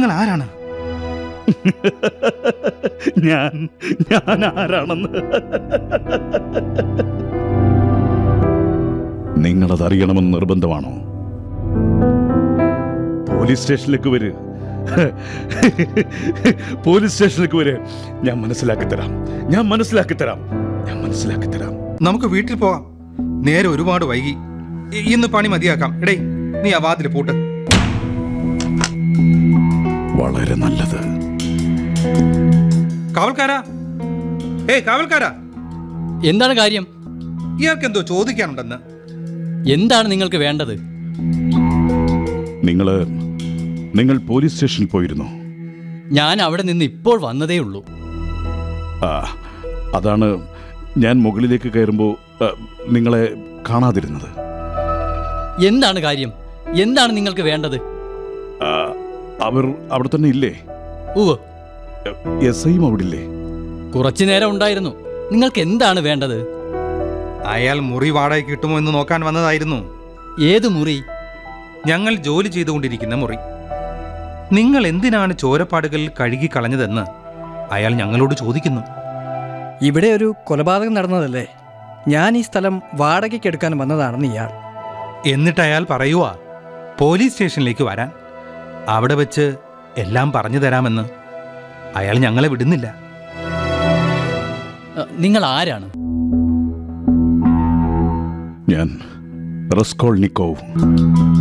നിങ്ങൾ ആരാണ് ഞാൻ ഞാൻ ആരാണെന്ന് നിങ്ങളത് അറിയണമെന്ന് നിർബന്ധമാണോ പോലീസ് സ്റ്റേഷനിലേക്ക് വര് പോലീസ് സ്റ്റേഷനിലേക്ക് വര് ഞാൻ മനസ്സിലാക്കി തരാം ഞാൻ മനസ്സിലാക്കി തരാം ഞാൻ മനസ്സിലാക്കി തരാം നമുക്ക് വീട്ടിൽ പോകാം നേരെ ഒരുപാട് വൈകി ഇ- ഇന്ന് പണി മതിയാക്കാം എടേ നീ ആ വാതിൽ പൂട്ട് വളരെ നല്ലത് കാവൽക്കാരാ ഏയ് കാവൽക്കാരാ എന്താണ് കാര്യം ഇയാൾക്ക് എന്തോ ചോദിക്കാനുണ്ടെന്ന് എന്താണ് നിങ്ങൾക്ക് വേണ്ടത് നിങ്ങള് നിങ്ങൾ പോലീസ് സ്റ്റേഷനിൽ പോയിരുന്നോ ഞാൻ അവിടെ നിന്ന് ഇപ്പോൾ വന്നതേ ഉള്ളൂ ആ അതാണ് ഞാൻ മുകളിലേക്ക് കയറുമ്പോൾ ആ, നിങ്ങളെ കാണാതിരുന്നത് എന്താണ് കാര്യം എന്താണ് നിങ്ങൾക്ക് വേണ്ടത് ആ, അവർ അവിടെ തന്നെ ഇല്ലേ ഉവ് എസ് ഐയും അവിടെ ഇല്ലേ കുറച്ചു നേരം ഉണ്ടായിരുന്നു നിങ്ങൾക്ക് എന്താണ് വേണ്ടത് അയാൾ മുറി വാടകയ്ക്ക് കിട്ടുമോ എന്ന് നോക്കാൻ വന്നതായിരുന്നു ഏത് മുറി ഞങ്ങൾ ജോലി ചെയ്തുകൊണ്ടിരിക്കുന്ന മുറി നിങ്ങൾ എന്തിനാണ് ചോരപ്പാടുകൾ കഴുകി കളഞ്ഞതെന്ന് അയാൾ ഞങ്ങളോട് ചോദിക്കുന്നു ഇവിടെ ഒരു കൊലപാതകം നടന്നതല്ലേ ഞാൻ ഈ സ്ഥലം വാടകയ്ക്ക് എടുക്കാൻ വന്നതാണെന്ന് ഇയാൾ എന്നിട്ട് അയാൾ പറയുവാ പോലീസ് സ്റ്റേഷനിലേക്ക് വരാൻ അവിടെ വെച്ച് എല്ലാം പറഞ്ഞു തരാമെന്ന് അയാൾ ഞങ്ങളെ വിടുന്നില്ല അ, നിങ്ങൾ ആരാണ് ഞാൻ റസ്കോൾനിക്കോവ്